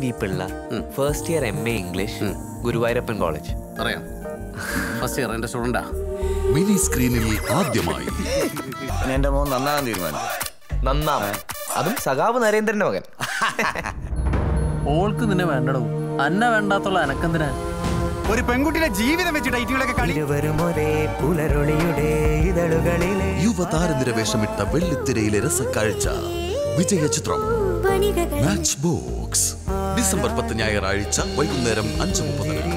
C Pillai first year M A English Guruvayurappan college പറയാം first year എൻ്റെ സ്റ്റുഡൻറ്റാ മിനി സ്ക്രീനിൽ ആദ്യമായി എന്റെ മോൻ നന്നാകാൻ തീരുമാനിച്ചു നന്നാം അതും സഖാവ് നരേന്ദ്രന്റെ മകൻ ഓൾക്ക് നിന്നെ വേണ്ടടോ അന്ന വേണ്ടാത്തുള്ള അനക്കെന്തിനാ ഒരു പെൺകുട്ടിയുടെ ജീവിതം വെച്ചിട്ട് ഐറ്റികളൊക്കെ കളി ഇരുവരുമൊരേ പുലരൊളിയുടെ ഇതളുകളിലെ യുവതാരനിര വേഷമിട്ട വെള്ളിത്തിരയിലെ രസക്കാഴ്ച വിജയ ചിത്രം മാച്ച് ബോക്സ് ഡിസംബർ പത്ത് ഞായറാഴ്ച വൈകുന്നേരം അഞ്ച് മുപ്പതിന്